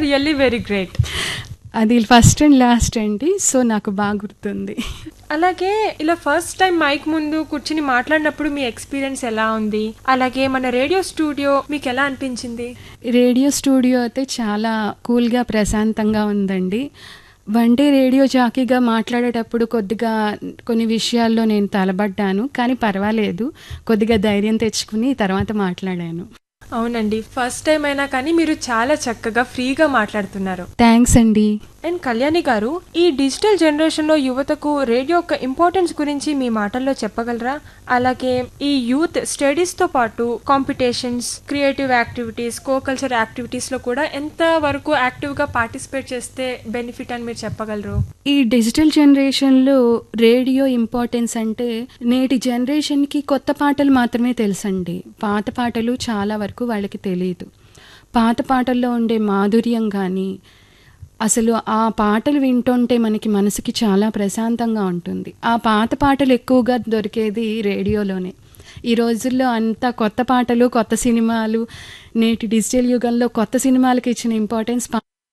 really very great అది first and last అండి so నాకు బాగా గుర్తుంది అలాగే ఇలా ఫస్ట్ టైం మైక్ ముందు కూర్చుని మాట్లాడినప్పుడు మీ ఎక్స్పీరియన్స్ ఎలా ఉంది అలాగే మన రేడియో స్టూడియో మీకు ఎలా అనిపించింది రేడియో స్టూడియో అయితే చాలా కూల్గా ప్రశాంతంగా ఉందండి వన్ డే రేడియో జాకీగా మాట్లాడేటప్పుడు కొద్దిగా కొన్ని విషయాల్లో నేను తలబడ్డాను కానీ పర్వాలేదు కొద్దిగా ధైర్యం తెచ్చుకుని తర్వాత మాట్లాడాను అవునండి ఫస్ట్ టైం అయినా కానీ మీరు చాలా చక్కగా ఫ్రీగా మాట్లాడుతున్నారు థ్యాంక్స్ అండి అండ్ కళ్యాణి గారు ఈ డిజిటల్ జనరేషన్లో యువతకు రేడియో యొక్క ఇంపార్టెన్స్ గురించి మీ మాటల్లో చెప్పగలరా అలాగే ఈ యూత్ స్టడీస్తో పాటు competitions creative activities co culture యాక్టివిటీస్లో కూడా ఎంత వరకు యాక్టివ్గా పార్టిసిపేట్ చేస్తే బెనిఫిట్ అని మీరు చెప్పగలరు ఈ డిజిటల్ జనరేషన్లో రేడియో ఇంపార్టెన్స్ అంటే నేటి జనరేషన్కి కొత్త పాటలు మాత్రమే తెలుసండి పాత పాటలు చాలా వరకు వాళ్ళకి తెలియదు పాత పాటల్లో ఉండే మాధుర్యం కానీ అసలు ఆ పాటలు వింటుంటే మనకి మనసుకి చాలా ప్రశాంతంగా ఉంటుంది ఆ పాత పాటలు ఎక్కువగా దొరికేది రేడియోలోనే ఈ రోజుల్లో అంతా కొత్త పాటలు కొత్త సినిమాలు నేటి డిజిటల్ యుగంలో కొత్త సినిమాలకి ఇచ్చిన ఇంపార్టెన్స్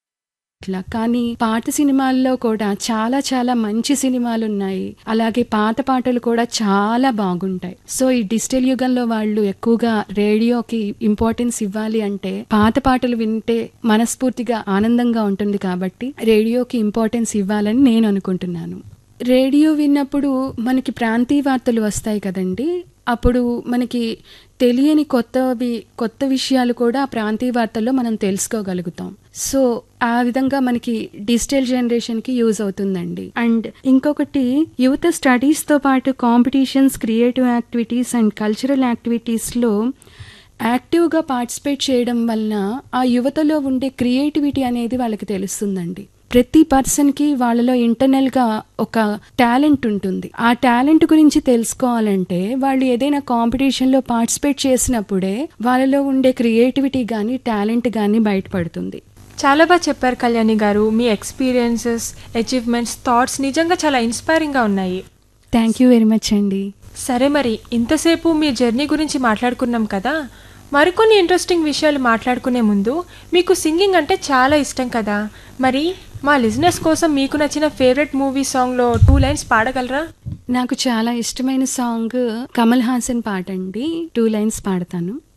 ఇట్లా కానీ పాత సినిమాల్లో కూడా చాలా చాలా మంచి సినిమాలు ఉన్నాయి అలాగే పాత పాటలు కూడా చాలా బాగుంటాయి సో ఈ డిజిటల్ యుగంలో వాళ్ళు ఎక్కువగా రేడియోకి ఇంపార్టెన్స్ ఇవ్వాలి అంటే పాత పాటలు వింటే మనస్ఫూర్తిగా ఆనందంగా ఉంటుంది కాబట్టి రేడియోకి ఇంపార్టెన్స్ ఇవ్వాలని నేను అనుకుంటున్నాను రేడియో విన్నప్పుడు మనకి ప్రాంతీయ వార్తలు వస్తాయి కదండి అప్పుడు మనకి తెలియని కొత్తవి కొత్త విషయాలు కూడా ఆ ప్రాంతీయ వార్తల్లో మనం తెలుసుకోగలుగుతాం సో ఆ విధంగా మనకి డిజిటల్ జనరేషన్కి యూజ్ అవుతుందండి అండ్ ఇంకొకటి యువత స్టడీస్తో పాటు competitions creative activities and cultural యాక్టివిటీస్లో యాక్టివ్గా పార్టిసిపేట్ చేయడం వలన ఆ యువతలో ఉండే క్రియేటివిటీ అనేది వాళ్ళకి తెలుస్తుందండి ప్రతి పర్సన్కి వాళ్ళలో ఇంటర్నల్గా ఒక టాలెంట్ ఉంటుంది ఆ టాలెంట్ గురించి తెలుసుకోవాలంటే వాళ్ళు ఏదైనా కాంపిటీషన్లో పార్టిసిపేట్ చేసినప్పుడే వాళ్ళలో ఉండే క్రియేటివిటీ కానీ టాలెంట్ కానీ బయటపడుతుంది చాలా బాగా చెప్పారు కళ్యాణి గారు మీ ఎక్స్పీరియన్సెస్ అచీవ్మెంట్స్ థాట్స్ నిజంగా చాలా ఇన్స్పైరింగ్గా ఉన్నాయి థ్యాంక్ యూ వెరీ మచ్ అండి సరే మరి ఇంతసేపు మీ జర్నీ గురించి మాట్లాడుకున్నాం కదా మరికొన్ని ఇంట్రెస్టింగ్ విషయాలు మాట్లాడుకునే ముందు మీకు సింగింగ్ అంటే చాలా ఇష్టం కదా మరి మా లిజినెస్ కోసం మీకు నచ్చిన ఫేవరెట్ మూవీ సాంగ్లో టూ లైన్స్ పాడగలరా నాకు చాలా ఇష్టమైన సాంగ్ కమల్ హాసన్ పాట అండి టూ లైన్స్ పాడతాను